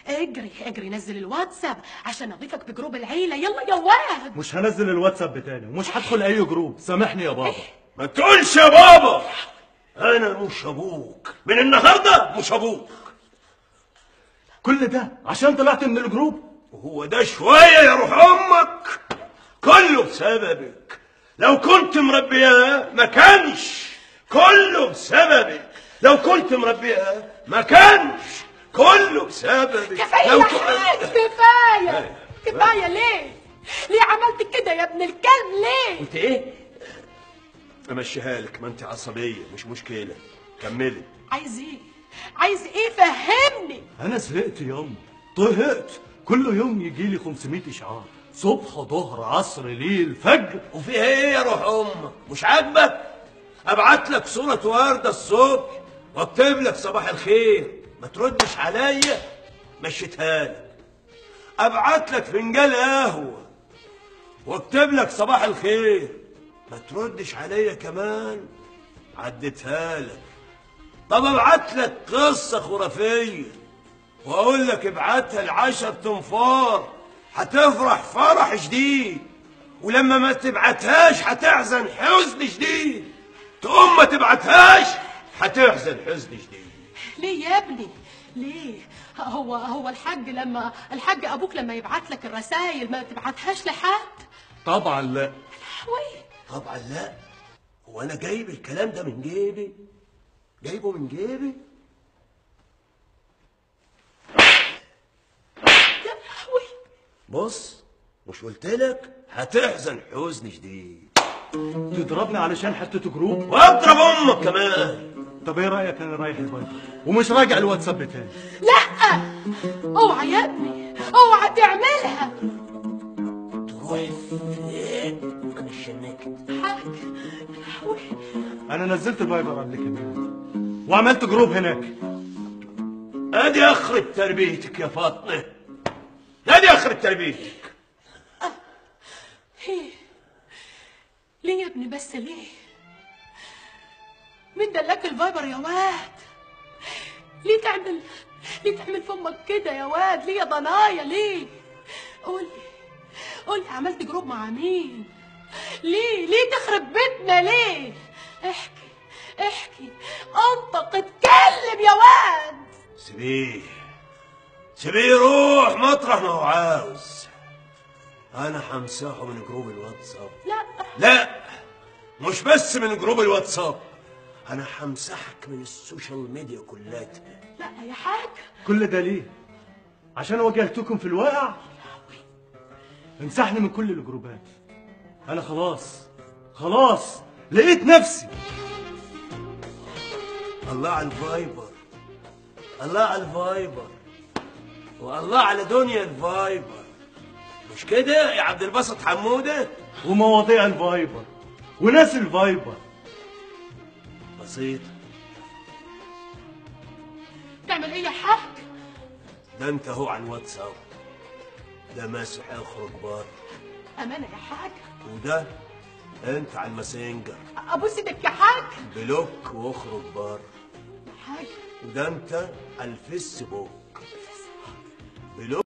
اجري اجري نزل الواتساب عشان اضيفك بجروب العيله يلا يا واد مش هنزل الواتساب بتاعي ومش هدخل اي جروب سامحني يا بابا ما تقولش يا بابا انا مش ابوك من النهارده مش ابوك كل ده عشان طلعت من الجروب وهو ده شويه يا روح امك كله بسببك لو كنت مربياه ما كانش كله بسببك لو كنت مربياه ما كانش كله بسببك كفايه لو يا كنت- حاج كفايه كفايه ليه ليه عملت كده يا ابن الكلب ليه انت ايه امشيها لك ما انت عصبيه مش مشكله كملي عايز ايه عايز ايه فهمني انا زهقت ياما طهقت كل يوم يجي لي 500 اشعار صبح ظهر عصر ليل فجر وفيها ايه يا روح امك مش عاجبك ابعت لك صوره ورده الصبح واكتب لك صباح الخير ما تردش عليا مشيتها لك ابعت لك فنجان قهوه واكتب لك صباح الخير ما تردش عليا كمان عديتها لك طب ابعت لك قصه خرافيه واقول لك ابعتها لعشر تنفار هتفرح فرح شديد ولما ما تبعتهاش هتحزن حزن شديد تقوم ما تبعتهاش هتحزن حزن شديد ليه يا ابني ليه هو هو الحاج لما الحاج ابوك لما يبعت لك الرسائل ما تبعتهاش لحد طبعا لا وي طبعا لا هو انا جايب الكلام ده من جيبي جايبه من جيبي يا لهوي بص مش قلت لك هتحزن حزن شديد تضربني علشان حتة جروب واضرب امك كمان طب ايه رايك انا رايح البيت ومش راجع الواتساب بتاعي لا اوعى يا ابني اوعى تعملها تروح فين انا شنكت حاج يا لهوي انا نزلت الفايبر قبل كده وعملت جروب هناك ادي اخرب تربيتك يا فاطمه ادي اخرب تربيتك ليه ليه يا ابني بس ليه مين دلك الفايبر يا واد ليه تعمل ليه تعمل في امك كده يا واد ليه يا ضنايا ليه قولي قولي عملت جروب مع مين ليه ليه تخرب بيتنا ليه احكي احكي انطق اتكلم يا واد سيبيه سيبيه يروح مطرح ما هو عاوز انا همسحه من جروب الواتساب لا لا مش بس من جروب الواتساب انا همسحك من السوشيال ميديا كلها لا يا حاج كل ده ليه عشان واجهتكم في الواقع امسحني من كل الجروبات انا خلاص خلاص لقيت نفسي الله على الفايبر الله على الفايبر والله على دنيا الفايبر مش كده يا عبد الباسط حموده ومواضيع الفايبر وناس الفايبر بسيط تعمل ايه يا حاج ده انت هو على الواتساب ده ماسح اخرج بار امانه يا حاج وده انت على الماسنجر ابوس ايدك يا حاج بلوك واخرج بار يا حاج وده انت على الفيسبوك بلوك